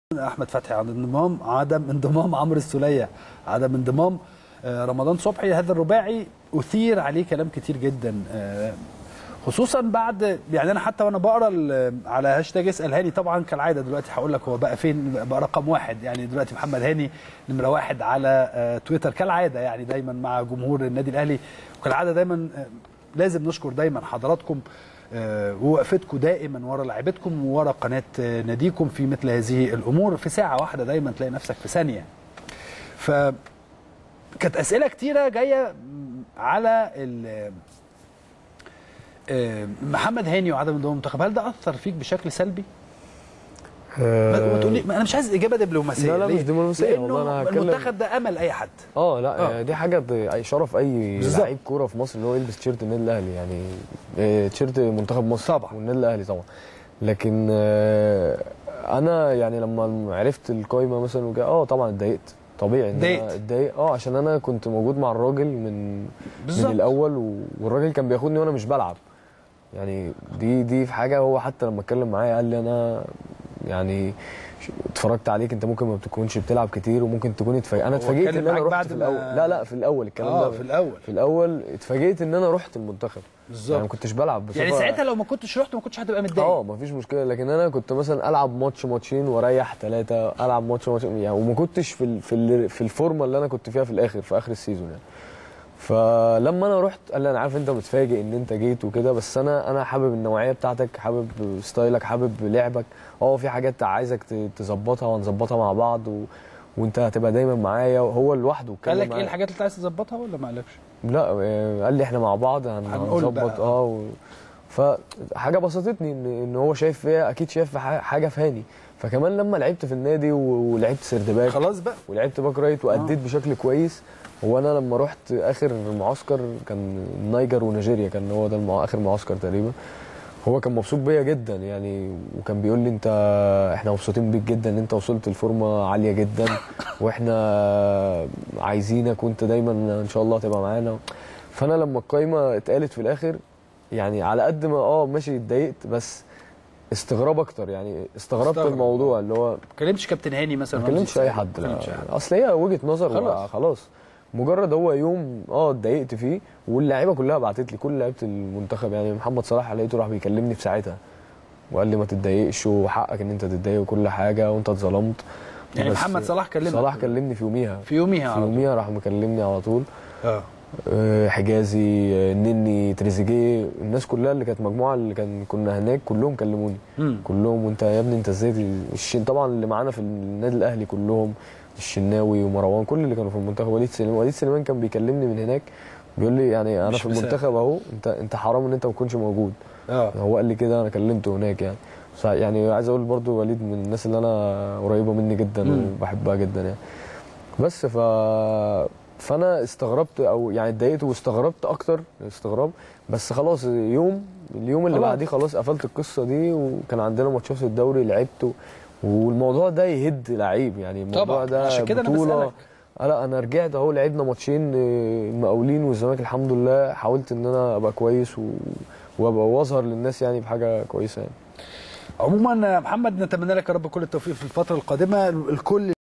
احمد فتحي عدم انضمام عدم انضمام عمرو السوليه عدم انضمام آه، رمضان صبحي هذا الرباعي اثير عليه كلام كتير جدا آه، خصوصا بعد يعني انا حتى وانا بقرا ال- على هاشتاج اسال هاني طبعا كالعاده دلوقتي هقول لك هو بقى فين بقى رقم واحد يعني دلوقتي محمد هاني نمره واحد على آه، تويتر كالعاده يعني دايما مع جمهور النادي الاهلي وكالعاده دايما آه، لازم نشكر دايما حضراتكم آه، ووقفتكم دائما ورا لعيبتكم وورا قناه آه، ناديكم في مثل هذه الامور في ساعه واحده دايما تلاقي نفسك في ثانيه ف كانت اسئله كتيره جايه على ال- آه، محمد هاني وعدم انضمام المنتخب هل ده اثر فيك بشكل سلبي؟ ما ما تقولي ما انا مش عايز اجابه دبلوماسيه لا، لا، ليه؟ مش دبلوماسية، لأنه والله أنا هتكلم- المنتخب ده امل اي حد اه لا آه. آه. دي حاجه ت- اي شرف اي بالظبط. لعيب كوره في مصر ان هو يلبس تيشيرت النادي الاهلي يعني آه، تيشيرت منتخب مصر طبعا. والنادي الاهلي طبعا لكن آه، انا يعني لما عرفت القايمه مثلا وكده اه طبعا اتضايقت طبيعي ان اتضايقت. انا اتضايق اه عشان انا كنت موجود مع الراجل من بالظبط. من الاول و- والراجل كان بياخدني وانا مش بلعب يعني دي دي في حاجه هو حتى لما اتكلم معايا قال لي انا يعني ش- اتفرجت عليك انت ممكن ما بتكونش بتلعب كتير وممكن تكون اتفاجئت انا هو اتفاجئت اتكلم ان انا معاك رحت بعد في ما- الاول لا لا في الاول الكلام اه ده في الاول في الاول اتفاجئت ان انا رحت المنتخب بالظبط. يعني ما كنتش بلعب بصفة يعني ساعتها لو ما كنتش رحت ما كنتش هتبقى متضايق اه مفيش مشكله لكن انا كنت مثلا العب ماتش ماتشين واريح ثلاثه العب ماتش ماتش يعني وما كنتش في ال- في ال- في الفورمه اللي انا كنت فيها في الاخر في اخر السيزون يعني فلما انا رحت قال لي انا عارف انت متفاجئ ان انت جيت وكده بس انا انا حابب النوعيه بتاعتك حابب ستايلك حابب لعبك اه في حاجات عايزك ت- تظبطها وهنظبطها مع بعض و... وانت هتبقى دايما معايا وهو لوحده اتكلم قال لك ايه معايا. الحاجات اللي انت عايز تظبطها ولا ما قالكش؟ لا آه، قال لي احنا مع بعض هن- هنقول هنظبط بقى. اه و... فحاجه بسطتني ان ان هو شايف فيها اكيد شايف في ح- حاجه في هاني فكمان لما لعبت في النادي و- ولعبت سردباك خلاص بقى ولعبت باك رايت واديت بشكل كويس هو انا لما رحت اخر معسكر كان النيجر ونيجيريا كان هو ده المع... اخر معسكر تقريبا هو كان مبسوط بيا جدا يعني وكان بيقول لي انت احنا مبسوطين بيك جدا ان انت وصلت لفورمه عاليه جدا واحنا عايزينك وانت دايما ان شاء الله تبقى معانا فانا لما القايمه اتقالت في الاخر يعني على قد ما اه ماشي اتضايقت بس استغراب اكتر يعني استغربت استغرب. الموضوع اللي هو ما كلمتش كابتن هاني مثلا ما رمزي كلمتش اي السعيد؟ حد ما لا كلمتش أي حد. اصل هي وجهه نظر خلاص. خلاص خلاص مجرد هو يوم اه اتضايقت فيه واللعيبه كلها بعتت لي كل لعيبه المنتخب يعني محمد صلاح لقيته راح بيكلمني في ساعتها وقال لي ما تتضايقش وحقك ان انت تتضايق وكل حاجه وانت اتظلمت يعني بس محمد صلاح كلمك صلاح كلمني في يوميها في يوميها في على طول. يوميها راح مكلمني على طول اه آه، حجازي آه، نني تريزيجيه الناس كلها اللي كانت مجموعه اللي كان كنا هناك كلهم كلموني مم. كلهم وانت يا ابني انت ازاي ت- الشين طبعا اللي معانا في النادي الاهلي كلهم الشناوي ومروان كل اللي كانوا في المنتخب وليد سليمان وليد سليمان كان بيكلمني من هناك بيقول لي يعني انا مش في مساعد. المنتخب اهو انت انت حرام ان انت ما تكونش موجود اه هو قال لي كده انا كلمته هناك يعني ف- يعني عايز اقول برضو وليد من الناس اللي انا قريبه مني جدا مم. وبحبها جدا يعني بس ف فانا استغربت او يعني اتضايقت واستغربت اكتر استغراب بس خلاص يوم اليوم اللي خلاص. بعديه خلاص قفلت القصه دي وكان عندنا ماتشات في الدوري لعبته والموضوع ده يهد لعيب يعني الموضوع طبعا، ده عشان كده أنا بطولة. بسألك. آه لا انا رجعت اهو لعبنا ماتشين آه، المقاولين والزمالك الحمد لله حاولت ان انا ابقى كويس و... وابقى واظهر للناس يعني بحاجه كويسه يعني عموما يا محمد نتمنى لك يا رب كل التوفيق في الفتره القادمه الكل